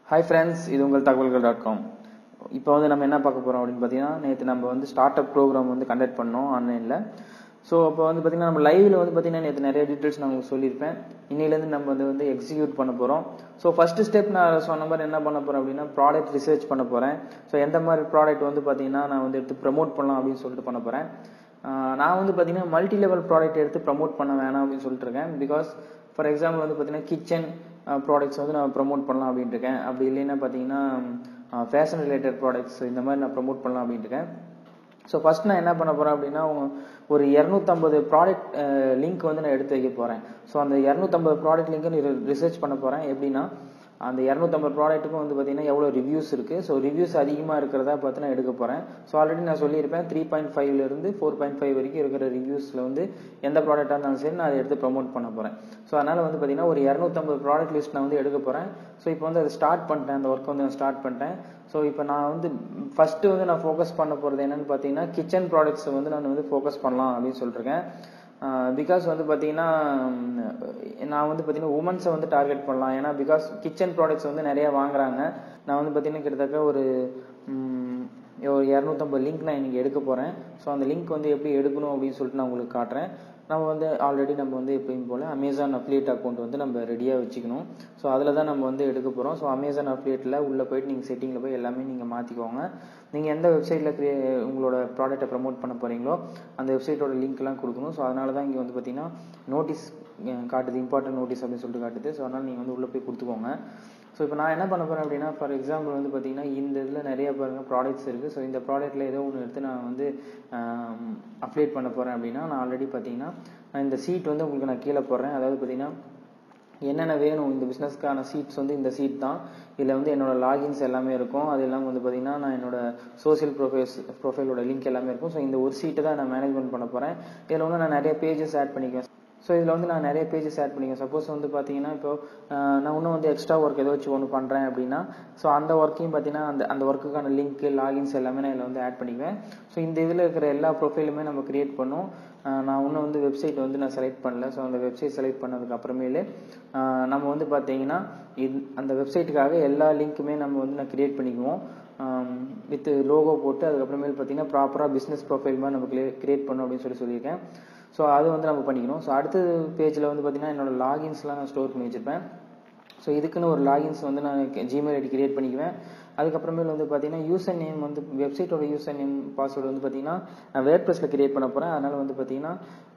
hi friends இது உங்கள் தகவல்கள் டாட் காம் இப்போ வந்து நம்ம என்ன பார்க்க போகிறோம் அப்படின்னு பார்த்தீங்கன்னா நேற்று நம்ம வந்து ஸ்டார்ட் அப் ப்ரோக்ராம் வந்து கண்டக்ட் பண்ணோம் ஆன்லைனில் ஸோ அப்போ வந்து பார்த்தீங்கன்னா நம்ம லைவில் வந்து பார்த்தீங்கன்னா நேற்று நிறைய டீட்டெயில்ஸ் நான் உங்களுக்கு சொல்லியிருப்பேன் இன்னிலேருந்து நம்ம வந்து வந்து எக்ஸிக்யூட் பண்ண போகிறோம் ஸோ ஃபஸ்ட்டு ஸ்டெப் நான் சொன்ன மாதிரி என்ன பண்ண போகிறேன் அப்படின்னா ப்ராடக்ட் ரிசர்ச் பண்ண போகிறேன் ஸோ எந்த மாதிரி ப்ராடக்ட் வந்து பார்த்தீங்கன்னா நான் வந்து எடுத்து ப்ரமோட் பண்ணலாம் அப்படின்னு சொல்லிட்டு பண்ண போகிறேன் நான் வந்து பார்த்தீங்கன்னா மல்டி லெவல் ப்ராடக்ட் எடுத்து ப்ரமோட் பண்ண வேணாம் அப்படின்னு சொல்லிட்டு இருக்கேன் பிகாஸ் ஃபார் எக்ஸாம்பிள் வந்து பார்த்தீங்கன்னா கிச்சன் ப்ராடக்ட்ஸ் வந்து நான் ப்ரமோட் பண்ணலாம் அப்படின்ட்டு இருக்கேன் அப்படி இல்லைன்னா பார்த்தீங்கன்னா ஃபேஷன் ரிலேட்டட் ப்ராடக்ட்ஸ் இந்த மாதிரி நான் ப்ரமோட் பண்ணலாம் அப்படின்ட்டு இருக்கேன் ஸோ ஃபஸ்ட் நான் என்ன பண்ண போகிறேன் அப்படின்னா ஒரு இரநூத்தம்பது ப்ராடக்ட் லிங்க் வந்து நான் எடுத்து வைக்க போகிறேன் ஸோ அந்த இரநூத்தம்பது ப்ராடக்ட் லிங்க்கு ரிசர்ச் பண்ண போகிறேன் எப்படின்னா அந்த இரநூத்தம்பது ப்ராடக்ட்டுக்கும் வந்து பார்த்தீங்கன்னா எவ்வளோ ரிவ்யூஸ் இருக்குது ஸோ ரிவ்யூஸ் அதிகமாக இருக்கிறதா பார்த்து நான் எடுக்க போகிறேன் ஸோ ஆல்ரெடி நான் சொல்லியிருப்பேன் த்ரீ பாயிண்ட் ஃபைவ்லேருந்து ஃபோர் பாயிண்ட் ஃபைவ் வரைக்கும் இருக்கிற ரிவ்யூஸில் வந்து எந்த ப்ராடக்டாக இருந்தாலும் சரி நான் அதை எடுத்து ப்ரமோட் பண்ண போகிறேன் ஸோ அதனால் வந்து பார்த்தீங்கன்னா ஒரு இரநூத்தம்பது ப்ராடக்ட் லிஸ்ட் நான் வந்து எடுக்க போகிறேன் ஸோ இப்போ வந்து அதை ஸ்டார்ட் பண்ணிட்டேன் அந்த ஒர்க்கை வந்து நான் ஸ்டார்ட் பண்ணிட்டேன் ஸோ இப்போ நான் வந்து ஃபஸ்ட்டு வந்து நான் ஃபோக்கஸ் பண்ண போகிறது என்னென்னு பார்த்தீங்கன்னா கிச்சன் ப்ராடக்ட்ஸை வந்து நான் வந்து ஃபோக்கஸ் பண்ணலாம் அப்படின்னு சொல்லியிருக்கேன் பிகாஸ் வந்து பார்த்தீங்கன்னா நான் வந்து பார்த்தீங்கன்னா உமன்ஸை வந்து டார்கெட் பண்ணலாம் ஏன்னா பிகாஸ் கிச்சன் ப்ராடக்ட்ஸ் வந்து நிறைய வாங்குறாங்க நான் வந்து பார்த்தீங்கன்னா கிட்டத்தட்ட ஒரு ஒரு இரநூத்தம்பது லிங்க் நான் இன்றைக்கி எடுக்க போகிறேன் ஸோ அந்த லிங்க் வந்து எப்படி எடுக்கணும் அப்படின்னு சொல்லிட்டு நான் உங்களுக்கு காட்டுறேன் நம்ம வந்து ஆல்ரெடி நம்ம வந்து எப்பயும் போல் அமேசான் அஃப்லியேட் அக்கௌண்ட் வந்து நம்ம ரெடியாக வச்சுக்கணும் ஸோ அதில் தான் நம்ம வந்து எடுக்க போகிறோம் ஸோ அமேசான் அஃப்லியேட்டில் உள்ளே போயிட்டு நீங்கள் செட்டிங்கில் போய் எல்லாமே நீங்கள் மாற்றிக்கோங்க நீங்கள் எந்த வெப்சைட்டில் க்ரியே உங்களோட ப்ராடக்ட்டை ப்ரமோட் பண்ண போகிறீங்களோ அந்த வெப்சைட்டோட லிங்க்லாம் கொடுக்கணும் ஸோ அதனால தான் இங்கே வந்து பார்த்தீங்கன்னா நோட்டீஸ் காட்டுது இம்பார்ட்டன்ட் நோட்டீஸ் அப்படின்னு சொல்லிட்டு காட்டுது ஸோ அதனால் நீங்கள் வந்து உள்ளே போய் கொடுத்துக்கோங்க ஸோ இப்போ நான் என்ன பண்ண போகிறேன் அப்படின்னா ஃபார் எக்ஸாம்பிள் வந்து பார்த்தீங்கன்னா இந்த இதில் நிறைய பாருங்கள் ப்ராடக்ட்ஸ் இருக்குது ஸோ இந்த ப்ராடக்ட்டில் ஏதோ ஒன்று எடுத்து நான் வந்து அப்டேட் பண்ண போகிறேன் அப்படின்னா நான் ஆல்ரெடி பார்த்தீங்கன்னா நான் இந்த சீட் வந்து உங்களுக்கு நான் கீழே போடுறேன் அதாவது பார்த்தீங்கன்னா என்னென்ன வேணும் இந்த பிஸ்னஸ்க்கான சீட்ஸ் வந்து இந்த சீட் தான் இதில் வந்து என்னோட லாகின்ஸ் எல்லாமே இருக்கும் அது இல்லாமல் வந்து பார்த்தீங்கன்னா நான் என்னோட சோசியல் ப்ரொஃபைல்ஸ் ப்ரொஃபைலோட லிங்க் எல்லாமே இருக்கும் ஸோ இந்த ஒரு சீட்டை தான் நான் மேனேஜ்மெண்ட் பண்ண போகிறேன் இதில் வந்து நான் நிறைய பேஜஸ் ஆட் பண்ணிக்குவேன் ஸோ இதில் வந்து நான் நிறைய பேஜஸ் ஆட் பண்ணிக்கேன் சப்போஸ் வந்து பார்த்தீங்கன்னா இப்போ நான் இன்னும் வந்து எக்ஸ்ட்ரா ஒர்க் ஏதோ வச்சு ஒன்று பண்ணுறேன் அப்படின்னா ஸோ அந்த ஒர்க்கையும் பார்த்தீங்கன்னா அந்த அந்த ஒர்க்குக்கான லிங்க் லாகின்ஸ் எல்லாமே நான் இதில் வந்து ஆட் பண்ணிக்குவேன் ஸோ இந்த இதில் இருக்கிற எல்லா ப்ரொஃபைலுமே நம்ம க்ரியேட் பண்ணோம் நான் இன்னும் வந்து வெப்சைட் வந்து நான் செலக்ட் பண்ணல ஸோ அந்த வெப்சைட் செலக்ட் பண்ணதுக்கு அப்புறமேலே நம்ம வந்து பார்த்தீங்கன்னா இது அந்த வெப்சைட்டுக்காக எல்லா லிங்க்குமே நம்ம வந்து நான் க்ரியேட் பண்ணிக்குவோம் வித் லோகோ போட்டு அதுக்கப்புறமேல் பார்த்தீங்கன்னா ப்ராப்பராக பிஸ்னஸ் ப்ரொஃபைல் மாதிரி நம்ம க்ரியேட் பண்ணோம் அப்படின்னு சொல்லி சொல்லியிருக்கேன் ஸோ அது வந்து நம்ம பண்ணிக்கணும் ஸோ அடுத்த பேஜில் வந்து பார்த்தீங்கன்னா என்னோட லாகின்ஸ்லாம் நான் ஸ்டோர் பண்ணி வச்சுருப்பேன் ஸோ இதுக்குன்னு ஒரு லாகின்ஸ் வந்து நான் ஜிமெயில் ஐடி கிரியேட் பண்ணிக்குவேன் அதுக்கப்புறமேல் வந்து பார்த்தீங்கன்னா யூசர் நேம் வந்து வெப்சைட்டோட யூசர் நேம் பாஸ்வேர்டு வந்து பார்த்தீங்கன்னா நான் வேர்ட் ப்ரெஸில் கிரியேட் பண்ண போகிறேன் அதனால் வந்து பார்த்தீங்கன்னா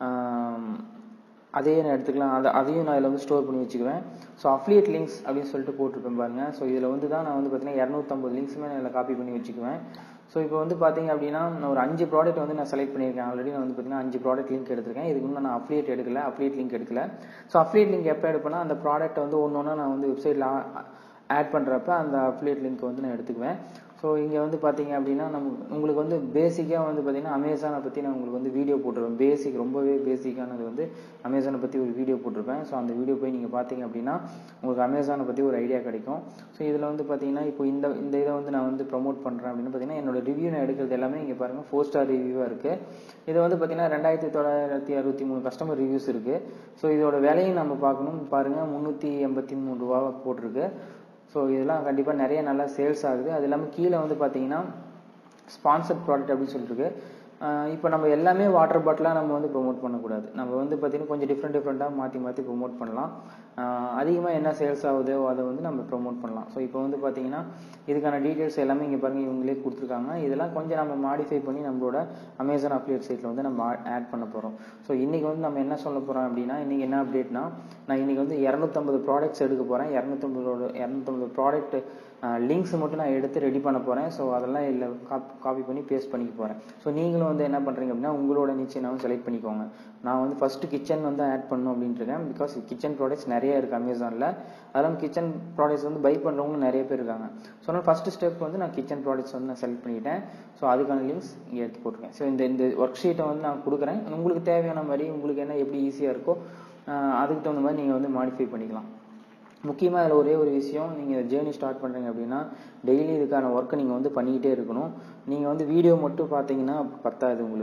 அதையே நான் எடுத்துக்கலாம் அதை அதையும் நான் இதில் வந்து ஸ்டோர் பண்ணி வச்சுக்குவேன் ஸோ அஃப்லியேட் லிங்க்ஸ் அப்படின்னு சொல்லிட்டு போட்டிருப்பேன் பாருங்கள் ஸோ இதில் வந்து தான் நான் வந்து பார்த்தீங்கன்னா இரநூத்தம்பது லிங்க்ஸுமே நான் இதில் காப்பி பண்ணி வச்சுக்குவேன் ஸோ இப்போ வந்து பார்த்தீங்க அப்படின்னா நான் ஒரு அஞ்சு ப்ராடக்ட் வந்து நான் செலக்ட் பண்ணியிருக்கேன் ஆல்ரெடி நான் வந்து பார்த்தீங்கன்னா அஞ்சு ப்ராடக்ட் லிங்க் எடுத்திருக்கேன் இதுக்கு முன்னே நான் அஃப்லியேட் எடுக்கல அஃப்லியேட் லிங்க் எடுக்கல ஸோ அஃப்லியேட் லிங்க் எப்போ எடுப்பேன்னா அந்த ப்ராடக்ட்டை வந்து ஒன்று ஒன்றா நான் வந்து வெப்சைட்டில் ஆட் பண்ணுறப்ப அந்த அஃப்லியேட் லிங்க் வந்து நான் எடுத்துக்குவேன் ஸோ இங்கே வந்து பார்த்தீங்க அப்படின்னா நம்ம உங்களுக்கு வந்து பேசிக்காக வந்து பார்த்தீங்கன்னா அமேசானை பற்றி நான் உங்களுக்கு வந்து வீடியோ போட்டிருப்பேன் பேசிக் ரொம்பவே பேசிக்கானது வந்து அமேசானை பற்றி ஒரு வீடியோ போட்டிருப்பேன் ஸோ அந்த வீடியோ போய் நீங்கள் பார்த்தீங்க அப்படின்னா உங்களுக்கு அமேசானை பற்றி ஒரு ஐடியா கிடைக்கும் ஸோ இதில் வந்து பார்த்தீங்கன்னா இப்போ இந்த இந்த இதை வந்து நான் வந்து ப்ரொமோட் பண்ணுறேன் அப்படின்னு பார்த்தீங்கன்னா என்னோட ரிவ்யூ நான் எடுக்கிறது எல்லாமே இங்கே பாருங்கள் ஃபோர் ஸ்டார் ரிவ்யூவாக இருக்குது இது வந்து பார்த்தீங்கன்னா ரெண்டாயிரத்தி தொள்ளாயிரத்தி அறுபத்தி மூணு கஸ்டமர் ரிவ்யூஸ் இருக்குது ஸோ இதோட விலையும் நம்ம பார்க்கணும் பாருங்கள் முந்நூற்றி எண்பத்தி மூணு ரூபா போட்டிருக்கு ஸோ இதெல்லாம் கண்டிப்பாக நிறைய நல்லா சேல்ஸ் ஆகுது அது இல்லாமல் கீழே வந்து பார்த்தீங்கன்னா ஸ்பான்சர்ட் ப்ராடக்ட் அப்படின்னு சொல்லிட்டு இப்போ நம்ம எல்லாமே வாட்டர் பாட்டிலாக நம்ம வந்து ப்ரொமோட் பண்ணக்கூடாது நம்ம வந்து பார்த்திங்கன்னா கொஞ்சம் டிஃப்ரெண்ட் டிஃப்ரெண்ட்டாக மாற்றி மாற்றி ப்ரொமோட் பண்ணலாம் அதிகமாக என்ன சேல்ஸ் ஆகுதோ அதை வந்து நம்ம ப்ரொமோட் பண்ணலாம் ஸோ இப்போ வந்து பார்த்திங்கன்னா இதுக்கான டீட்டெயில்ஸ் எல்லாமே இங்கே பாருங்கள் இவங்களே கொடுத்துருக்காங்க இதெல்லாம் கொஞ்சம் நம்ம மாடிஃபை பண்ணி நம்மளோட அமேசான் அப்டேட் சைட்டில் வந்து நம்ம ஆட் பண்ண போகிறோம் ஸோ இன்றைக்கி வந்து நம்ம என்ன சொல்ல போகிறோம் அப்படின்னா இன்றைக்கி என்ன அப்டேட்னா நான் இன்றைக்கி வந்து இரநூத்தம்பது ப்ராடக்ட்ஸ் எடுக்க போகிறேன் இரநூத்தம்பதோட இரநூத்தம்பது ப்ராடக்ட் லிங்க்ஸ் மட்டும் நான் எடுத்து ரெடி பண்ண போகிறேன் ஸோ அதெல்லாம் இல்லை காப்பி பண்ணி பேஸ்ட் பண்ணிக்க போகிறேன் ஸோ நீங்களும் வந்து என்ன பண்ணுறீங்க அப்படின்னா உங்களோட நிச்சயம் செலக்ட் பண்ணிக்கோங்க நான் வந்து ஃபஸ்ட்டு கிச்சன் வந்து ஆட் பண்ணணும் அப்படின்ட்டு இருக்கேன் பிகாஸ் கிச்சன் ப்ராடக்ட்ஸ் நிறைய இருக்குது அமேசானில் அதெல்லாம் கிச்சன் ப்ராடக்ட்ஸ் வந்து பை பண்ணுறவங்களும் நிறைய பேர் இருக்காங்க ஸோ அதனால் ஃபஸ்ட்டு ஸ்டெப் வந்து நான் கிச்சன் ப்ராடக்ட்ஸ் வந்து நான் செலக்ட் பண்ணிக்கிட்டேன் ஸோ அதுக்கான லிங்க்ஸ் இங்கே எடுத்து போட்டிருக்கேன் ஸோ இந்த இந்த ஒர்க் ஷீட்டை வந்து நான் கொடுக்குறேன் உங்களுக்கு தேவையான மாதிரி உங்களுக்கு என்ன எப்படி ஈஸியாக இருக்கோ அதுக்கு தகுந்த மாதிரி நீங்கள் வந்து மாடிஃபை பண்ணிக்கலாம் முக்கியமாக அதில் ஒரே ஒரு விஷயம் நீங்கள் ஜேர்னி ஸ்டார்ட் பண்ணுறீங்க அப்படின்னா டெய்லி இதுக்கான ஒர்க்கை நீங்கள் வந்து பண்ணிக்கிட்டே இருக்கணும் நீங்கள் வந்து வீடியோ மட்டும் பார்த்தீங்கன்னா பத்தாது உங்களுக்கு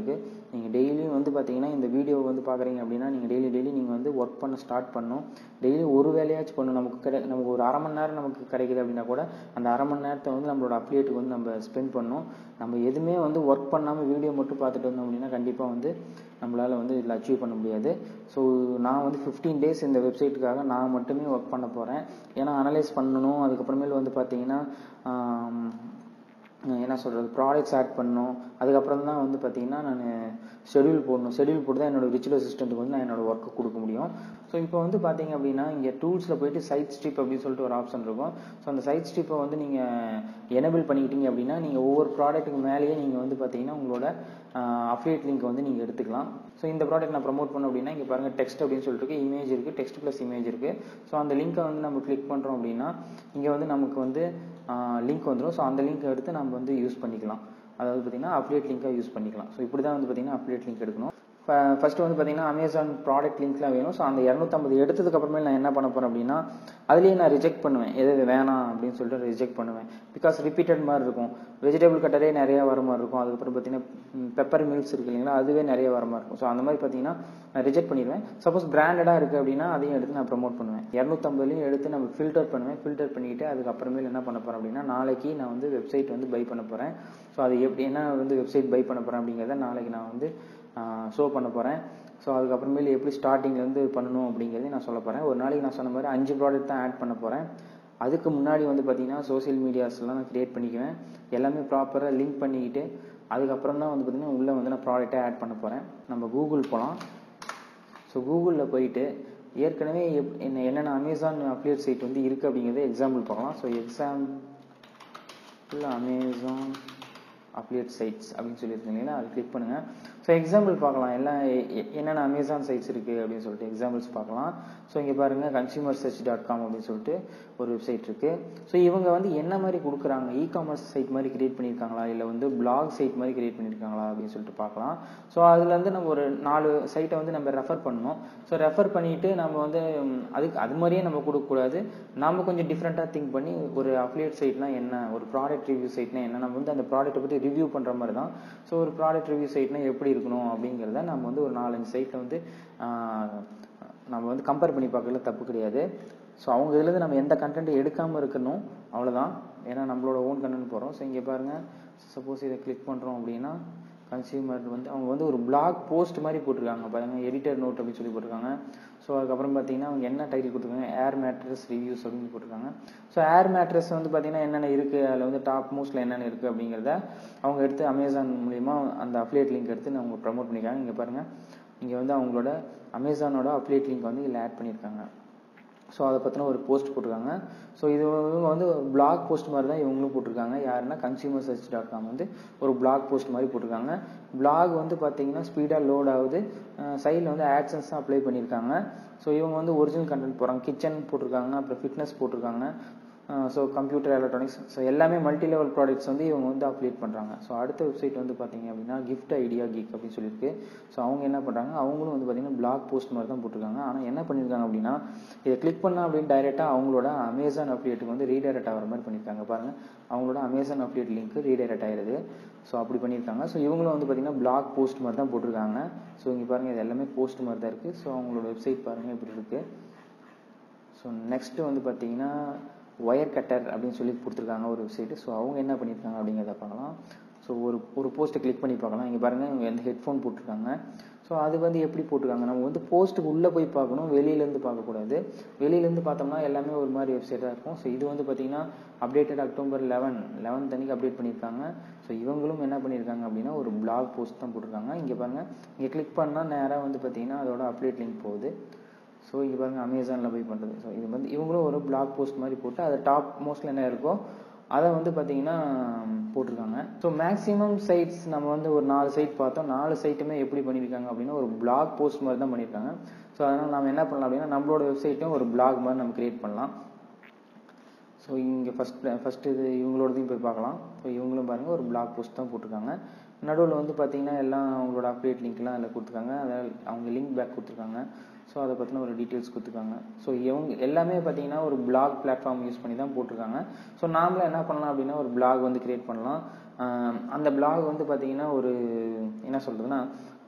நீங்கள் டெய்லியும் வந்து பார்த்தீங்கன்னா இந்த வீடியோ வந்து பார்க்குறீங்க அப்படின்னா நீங்கள் டெய்லி டெய்லி நீங்கள் வந்து ஒர்க் பண்ண ஸ்டார்ட் பண்ணணும் டெய்லி ஒரு வேலையாச்சும் பண்ணணும் நமக்கு கிடை நமக்கு ஒரு அரை மணி நேரம் நமக்கு கிடைக்குது அப்படின்னா கூட அந்த அரை மணி நேரத்தை வந்து நம்மளோட அப்டேட்டுக்கு வந்து நம்ம ஸ்பெண்ட் பண்ணணும் நம்ம எதுவுமே வந்து ஒர்க் பண்ணாமல் வீடியோ மட்டும் பார்த்துட்டு வந்தோம் அப்படின்னா கண்டிப்பாக வந்து நம்மளால் வந்து இதில் அச்சீவ் பண்ண முடியாது ஸோ நான் வந்து ஃபிஃப்டீன் டேஸ் இந்த வெப்சைட்டுக்காக நான் மட்டுமே ஒர்க் பண்ண போகிறேன் ஏன்னா அனலைஸ் பண்ணணும் அதுக்கப்புறமேல் வந்து பார்த்தீங்கன்னா என்ன சொல்கிறது ப்ராடக்ட்ஸ் ஆட் பண்ணணும் அதுக்கப்புறம் தான் வந்து பார்த்தீங்கன்னா நான் ஷெடியூல் போடணும் ஷெடியூல் போட்டு தான் என்னோட ரிச்சுவல் அசிஸ்டண்ட்டுக்கு வந்து நான் என்னோட ஒர்க்கு கொடுக்க முடியும் ஸோ இப்போ வந்து பார்த்தீங்க அப்படின்னா இங்கே டூல்ஸில் போயிட்டு சைட் ஸ்ட்ரிப் அப்படின்னு சொல்லிட்டு ஒரு ஆப்ஷன் இருக்கும் ஸோ அந்த சைட் ஸ்ட்ரிப்பை வந்து நீங்கள் எனபிள் பண்ணிக்கிட்டீங்க அப்படின்னா நீங்கள் ஒவ்வொரு ப்ராடக்ட்டுக்கு மேலேயே நீங்கள் வந்து பார்த்தீங்கன்னா உங்களோட அஃபிலியேட் லிங்க் வந்து நீங்கள் எடுத்துக்கலாம் ஸோ இந்த ப்ராடக்ட் நான் ப்ரமோட் பண்ண அப்படின்னா இங்கே பாருங்கள் டெக்ஸ்ட் அப்படின்னு சொல்லிட்டு இமேஜ் இருக்குது டெக்ஸ்ட் ப்ளஸ் இமேஜ் இருக்குது ஸோ அந்த லிங்க்கை வந்து நம்ம கிளிக் பண்ணுறோம் அப்படின்னா இங்கே வந்து நமக்கு வந்து லிங்க் வந்துடும் ஸோ அந்த லிங்க் எடுத்து நம்ம வந்து யூஸ் பண்ணிக்கலாம் அதாவது பார்த்தீங்கன்னா அப்டேட் லிங்காக யூஸ் பண்ணிக்கலாம் ஸோ இப்படி தான் வந்து பார்த்தீங்கன்னா அப்டேட் லிங்க் எடுக்கணும் ஃபஸ்ட்டு வந்து பார்த்தீங்கன்னா அமேசான் ப்ராடக்ட் லிங்க்லாம் வேணும் ஸோ அந்த இரநூத்தம்பது எடுத்ததுக்கு அப்புறமே நான் என்ன பண்ண போகிறேன் அப்படின்னா அதுலேயே நான் ரிஜெக்ட் பண்ணுவேன் எது எது வேணாம் அப்படின்னு சொல்லிட்டு ரிஜெக்ட் பண்ணுவேன் பிகாஸ் ரிப்பீட்டட் மாதிரி இருக்கும் வெஜிடபிள் கட்டரே நிறைய வர மாதிரி இருக்கும் அதுக்கப்புறம் பார்த்தீங்கன்னா பெப்பர் மில்க்ஸ் இருக்கு இல்லைங்களா அதுவே நிறைய வர மாதிரி இருக்கும் ஸோ அந்த மாதிரி பார்த்தீங்கன்னா நான் ரிஜெக்ட் பண்ணிடுவேன் சப்போஸ் பிராண்டடாக இருக்குது அப்படின்னா அதையும் எடுத்து நான் ப்ரமோட் பண்ணுவேன் இரநூத்தம்பதுலையும் எடுத்து நம்ம ஃபில்டர் பண்ணுவேன் ஃபில்டர் பண்ணிவிட்டு அதுக்கப்புறமேல் என்ன பண்ண போகிறேன் அப்படின்னா நாளைக்கு நான் வந்து வெப்சைட் வந்து பை பண்ண போகிறேன் ஸோ அது எப்படி என்ன வந்து வெப்சைட் பை பண்ண போகிறேன் அப்படிங்கிறத நாளைக்கு நான் வந்து ஷோ பண்ண போகிறேன் ஸோ அதுக்கப்புறமேல் எப்படி ஸ்டார்டிங்லேருந்து பண்ணணும் அப்படிங்கிறதையும் நான் சொல்ல போகிறேன் ஒரு நாளைக்கு நான் சொன்ன மாதிரி அஞ்சு ப்ராடக்ட் தான் ஆட் பண்ண போகிறேன் அதுக்கு முன்னாடி வந்து பார்த்தீங்கன்னா சோசியல் மீடியாஸ்லாம் நான் க்ரியேட் பண்ணிக்குவேன் எல்லாமே ப்ராப்பராக லிங்க் பண்ணிக்கிட்டு அதுக்கப்புறம் தான் வந்து பார்த்திங்கன்னா உள்ளே வந்து நான் ப்ராடக்ட்டை ஆட் பண்ண போகிறேன் நம்ம கூகுள் போகலாம் ஸோ கூகுளில் போயிட்டு ஏற்கனவே எப் என்ன என்னென்ன அமேசான் அப்ளியேட் சைட் வந்து இருக்குது அப்படிங்கிறத எக்ஸாம்பிள் பார்க்கலாம் so example Amazon affiliate sites அப்படின்னு சொல்லியிருக்கேன் இல்லைங்களா அது கிளிக் பண்ணுங்கள் ஸோ எக்ஸாம்பிள் பார்க்கலாம் எல்லாம் என்னென்ன அமேசான் சைட்ஸ் இருக்குது அப்படின்னு சொல்லிட்டு எக்ஸாம்பிள்ஸ் பார்க்கலாம் ஸோ இங்கே பாருங்கள் கன்சியூமர் சர்ச் டாட் காம் அப்படின்னு சொல்லிட்டு ஒரு வெப்சைட் இருக்குது ஸோ இவங்க வந்து என்ன மாதிரி கொடுக்குறாங்க இ காமர்ஸ் சைட் மாதிரி கிரியேட் பண்ணியிருக்காங்களா இல்லை வந்து பிளாக் சைட் மாதிரி கிரியேட் பண்ணியிருக்காங்களா அப்படின்னு சொல்லிட்டு பார்க்கலாம் ஸோ அதுலேருந்து நம்ம ஒரு நாலு சைட்டை வந்து நம்ம ரெஃபர் பண்ணணும் ஸோ ரெஃபர் பண்ணிவிட்டு நம்ம வந்து அதுக்கு அது மாதிரியே நம்ம கொடுக்கக்கூடாது நம்ம கொஞ்சம் டிஃப்ரெண்ட்டாக திங்க் பண்ணி ஒரு அஃபிலியேட் சைட்னா என்ன ஒரு ப்ராடக்ட் ரிவ்யூ சைட்னா என்ன நம்ம வந்து அந்த ப்ராடக்ட்டை பற்றி ரிவ்யூ பண்ணுற மாதிரி தான் ஸோ ஒரு ப்ராடக்ட் ரிவ்யூ சைட்னா எப்படி இருக்கணும் அப்படிங்கிறத நம்ம வந்து ஒரு நாலஞ்சு சைட்டில் வந்து நம்ம வந்து கம்பேர் பண்ணி பார்க்கல தப்பு கிடையாது ஸோ அவங்க இதுலேருந்து நம்ம எந்த கண்டென்ட் எடுக்காமல் இருக்கணும் அவ்வளோதான் ஏன்னா நம்மளோட ஓன் கண்டென்ட் போகிறோம் ஸோ இங்கே பாருங்கள் சப்போஸ் இதை கிளிக் பண்ணுறோம் அப்படின்னா கன்சியூமர் வந்து அவங்க வந்து ஒரு பிளாக் போஸ்ட் மாதிரி போட்டிருக்காங்க பாருங்க எடிட்டர் நோட் அப்படின்னு சொல்லி போட்டிருக்காங்க ஸோ அதுக்கப்புறம் பார்த்தீங்கன்னா அவங்க என்ன டைட்டில் கொடுத்துருக்காங்க ஏர் மேட்ரஸ் ரிவ்யூஸ் அப்படின்னு போட்டிருக்காங்க ஸோ ஏர் மேட்ரஸ் வந்து பார்த்தீங்கன்னா என்னென்ன இருக்குது அதில் வந்து டாப் மோஸ்ட்டில் என்னென்ன இருக்குது அப்படிங்கிறத அவங்க எடுத்து அமேசான் மூலிமா அந்த அப்ளேட் லிங்க் எடுத்து அவங்க ப்ரமோட் பண்ணியிருக்காங்க இங்கே பாருங்கள் இங்கே வந்து அவங்களோட அமேசானோட அப்ளேட் லிங்க் வந்து இதில் ஆட் பண்ணியிருக்காங்க ஸோ அதை பற்றின ஒரு போஸ்ட் போட்டிருக்காங்க ஸோ இது இவங்க வந்து பிளாக் போஸ்ட் மாதிரி தான் இவங்களும் போட்டிருக்காங்க யாருன்னா கன்சியூமர் சர்ச் டாட் காம் வந்து ஒரு பிளாக் போஸ்ட் மாதிரி போட்டிருக்காங்க பிளாக் வந்து பார்த்தீங்கன்னா ஸ்பீடாக லோட் ஆகுது சைடில் வந்து ஆட்சன்ஸ் தான் அப்ளை பண்ணியிருக்காங்க ஸோ இவங்க வந்து ஒரிஜினல் கண்டென்ட் போகிறாங்க கிச்சன் போட்டிருக்காங்க அப்புறம் ஃபிட்னஸ் போட்டிருக்காங்க ஸோ கம்ப்யூட்டர் எலக்ட்ரானிக்ஸ் ஸோ எல்லாமே மல்டி லெவல் ப்ராடக்ட்ஸ் வந்து இவங்க வந்து அப்டேட் பண்ணுறாங்க ஸோ அடுத்த வெப்சைட் வந்து பார்த்தீங்க அப்படின்னா கிஃப்ட் ஐடியா கீக் அப்படின்னு சொல்லியிருக்கு ஸோ அவங்க என்ன பண்ணுறாங்க அவங்களும் வந்து பார்த்தீங்கன்னா பிளாக் போஸ்ட் மாதிரி தான் போட்டிருக்காங்க ஆனால் என்ன பண்ணியிருக்காங்க அப்படின்னா இதை கிளிக் பண்ணால் அப்படின்னு டைரெக்டாக அவங்களோட அமேசான் அப்டேட்டுக்கு வந்து ரீடைரக்ட் ஆகிற மாதிரி பண்ணியிருக்காங்க பாருங்கள் அவங்களோட அமேசான் அப்டேட் லிங்க் ரீடைரக்ட் ஆகிடுது ஸோ அப்படி பண்ணியிருக்காங்க ஸோ இவங்களும் வந்து பார்த்தீங்கன்னா பிளாக் போஸ்ட் மாதிரி தான் போட்டிருக்காங்க ஸோ இங்கே பாருங்கள் இது எல்லாமே போஸ்ட் மாதிரி தான் இருக்குது ஸோ அவங்களோட வெப்சைட் பாருங்கள் இப்படி இருக்குது ஸோ நெக்ஸ்ட்டு வந்து பார்த்தீங்கன்னா ஒயர் கட்டர் அப்படின்னு சொல்லி கொடுத்துருக்காங்க ஒரு வெப்சைட்டு ஸோ அவங்க என்ன பண்ணியிருக்காங்க அப்படிங்கிறத பார்க்கலாம் ஸோ ஒரு ஒரு போஸ்ட்டை கிளிக் பண்ணி பார்க்கலாம் இங்கே பாருங்கள் இவங்க எந்த ஹெட்ஃபோன் போட்டிருக்காங்க ஸோ அது வந்து எப்படி போட்டிருக்காங்க நம்ம வந்து போஸ்ட்டுக்கு உள்ளே போய் பார்க்கணும் வெளியிலேருந்து பார்க்கக்கூடாது வெளியிலேருந்து பார்த்தோம்னா எல்லாமே ஒரு மாதிரி வெப்சைட்டாக இருக்கும் ஸோ இது வந்து பார்த்தீங்கன்னா அப்டேட்டட் அக்டோபர் லெவன் லெவன்த் அன்னைக்கு அப்டேட் பண்ணியிருக்காங்க ஸோ இவங்களும் என்ன பண்ணியிருக்காங்க அப்படின்னா ஒரு பிளாக் போஸ்ட் தான் போட்டிருக்காங்க இங்கே பாருங்கள் இங்கே கிளிக் பண்ணால் நேராக வந்து பார்த்தீங்கன்னா அதோட அப்டேட் லிங்க் போகுது ஸோ இங்கே பாருங்கள் அமேசானில் போய் பண்ணுறது ஸோ இது வந்து இவங்களும் ஒரு பிளாக் போஸ்ட் மாதிரி போட்டு அது டாப் மோஸ்ட்டில் என்ன இருக்கோ அதை வந்து பார்த்தீங்கன்னா போட்டிருக்காங்க ஸோ மேக்ஸிமம் சைட்ஸ் நம்ம வந்து ஒரு நாலு சைட் பார்த்தோம் நாலு சைட்டுமே எப்படி பண்ணியிருக்காங்க அப்படின்னா ஒரு பிளாக் போஸ்ட் மாதிரி தான் பண்ணியிருக்காங்க ஸோ அதனால் நம்ம என்ன பண்ணலாம் அப்படின்னா நம்மளோட வெப்சைட்டும் ஒரு பிளாக் மாதிரி நம்ம கிரியேட் பண்ணலாம் ஸோ இங்கே ஃபஸ்ட் ஃபஸ்ட்டு இது இவங்களோடதையும் போய் பார்க்கலாம் ஸோ இவங்களும் பாருங்கள் ஒரு பிளாக் போஸ்ட் தான் போட்டிருக்காங்க நடுவில் வந்து பார்த்தீங்கன்னா எல்லாம் அவங்களோட அப்டேட் லிங்க்லாம் அதில் கொடுத்துருக்காங்க அதில் அவங்க லிங்க் பேக் கொடுத்துருக்காங்க ஸோ அதை பற்றின ஒரு டீட்டெயில்ஸ் கொடுத்துருக்காங்க ஸோ இவங்க எல்லாமே பார்த்தீங்கன்னா ஒரு பிளாக் பிளாட்ஃபார்ம் யூஸ் பண்ணி தான் போட்டிருக்காங்க ஸோ நாமளும் என்ன பண்ணலாம் அப்படின்னா ஒரு பிளாக் வந்து கிரியேட் பண்ணலாம் அந்த பிளாக் வந்து பார்த்தீங்கன்னா ஒரு என்ன சொல்கிறதுனா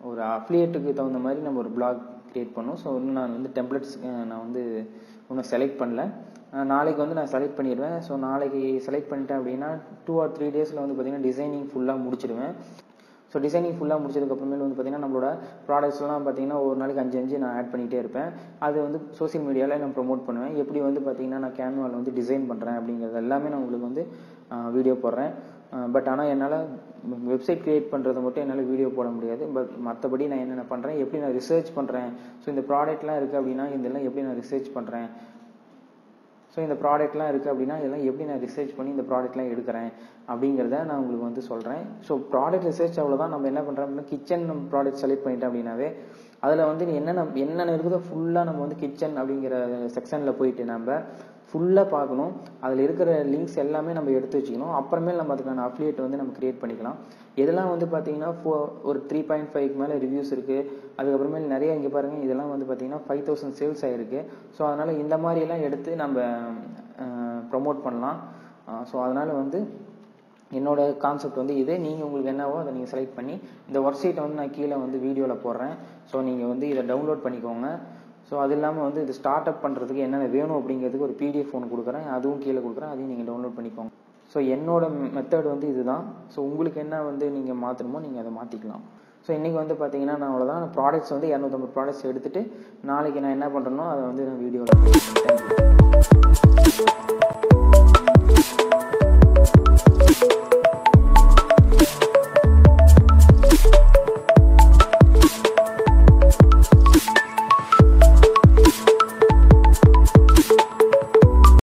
ஒரு அஃபிலியேட்டுக்கு தகுந்த மாதிரி நம்ம ஒரு பிளாக் கிரியேட் பண்ணோம் ஸோ இன்னும் நான் வந்து டெம்ப்ளெட்ஸ் நான் வந்து இன்னும் செலக்ட் பண்ணல அஹ் நாளைக்கு வந்து நான் செலக்ட் பண்ணிடுவேன் ஸோ நாளைக்கு செலக்ட் பண்ணிட்டேன் அப்படின்னா டூ ஆர் த்ரீ டேஸில் வந்து பார்த்தீங்கன்னா டிசைனிங் ஃபுல்லாக முடிச்சிடுவேன் ஸோ டிசைனிங் ஃபுல்லாக முடிச்சதுக்கப்புறமேல வந்து பார்த்தீங்கன்னா நம்மளோட ப்ராடக்ட்ஸ்லாம் பார்த்தீங்கன்னா ஒரு நாளைக்கு அஞ்சு அஞ்சு நான் ஆட் பண்ணிகிட்டே இருப்பேன் அது வந்து சோஷியல் மீடியாவில் நான் ப்ரோமோட் பண்ணுவேன் எப்படி வந்து பார்த்தீங்கன்னா நான் கேன்வாவில் வந்து டிசைன் பண்ணுறேன் அப்படிங்கிறது எல்லாமே நான் உங்களுக்கு வந்து வீடியோ போடுறேன் பட் ஆனால் என்னால் வெப்சைட் க்ரியேட் பண்ணுறது மட்டும் என்னால் வீடியோ போட முடியாது பட் மற்றபடி நான் என்னென்ன பண்ணுறேன் எப்படி நான் ரிசர்ச் பண்ணுறேன் ஸோ இந்த ப்ராடக்ட்லாம் இருக்குது அப்படின்னா இதெல்லாம் எப்படி நான் ரிசர்ச் பண்ணுறேன் ஸோ இந்த ப்ராடக்ட்லாம் இருக்குது அப்படின்னா இதெல்லாம் எப்படி நான் ரிசர்ச் பண்ணி இந்த ப்ராடக்ட்லாம் எடுக்கிறேன் அப்படிங்கிறத நான் உங்களுக்கு வந்து சொல்கிறேன் ஸோ ப்ராடக்ட் ரிசர்ச் அவ்வளோதான் நம்ம என்ன பண்ணுறோம் அப்படின்னா கிச்சன் நம்ம ப்ராடக்ட் செலக்ட் பண்ணிட்டோம் அப்படின்னாவே அதில் வந்து என்னென்ன என்னென்ன இருக்குதோ ஃபுல்லாக நம்ம வந்து கிச்சன் அப்படிங்கிற செக்ஷனில் போயிட்டு நம்ம ஃபுல்லாக பார்க்கணும் அதில் இருக்கிற லிங்க்ஸ் எல்லாமே நம்ம எடுத்து வச்சுக்கணும் அப்புறமேல் நம்ம அதுக்கான அஃபிலியேட் வந்து நம்ம கிரியேட் பண்ணிக்கலாம் இதெல்லாம் வந்து பார்த்தீங்கன்னா ஃபோ ஒரு த்ரீ பாயிண்ட் ஃபைவ் மேலே ரிவ்யூஸ் இருக்குது அதுக்கப்புறமேல் நிறைய இங்கே பாருங்கள் இதெல்லாம் வந்து பார்த்தீங்கன்னா ஃபைவ் தௌசண்ட் சேல்ஸ் ஆகிருக்கு ஸோ அதனால் இந்த மாதிரியெல்லாம் எடுத்து நம்ம ப்ரொமோட் பண்ணலாம் ஸோ அதனால் வந்து என்னோட கான்செப்ட் வந்து இது நீங்கள் உங்களுக்கு என்னவோ அதை நீங்கள் செலக்ட் பண்ணி இந்த ஒர்க் ஷீட்டை வந்து நான் கீழே வந்து வீடியோவில் போடுறேன் ஸோ நீங்கள் வந்து இதை டவுன்லோட் பண்ணிக்கோங்க ஸோ அது இல்லாமல் வந்து இது ஸ்டார்ட் அப் பண்ணுறதுக்கு என்னென்ன வேணும் அப்படிங்கிறதுக்கு ஒரு பிடிஎஃப் ஒன்று கொடுக்குறேன் அதுவும் கீழே கொடுக்குறேன் அதையும் நீங்கள் டவுன்லோட் பண்ணிக்கோங்க ஸோ என்னோட மெத்தட் வந்து இதுதான் ஸோ உங்களுக்கு என்ன வந்து நீங்கள் மாற்றணுமோ நீங்கள் அதை மாற்றிக்கலாம் ஸோ இன்றைக்கி வந்து பார்த்தீங்கன்னா நான் அவ்வளோதான் ப்ராடக்ட்ஸ் வந்து இரநூத்தம்பது ப்ராடக்ட்ஸ் எடுத்துகிட்டு நாளைக்கு நான் என்ன பண்ணுறேனோ அதை வந்து நான் வீடியோவில் தேங்க்யூ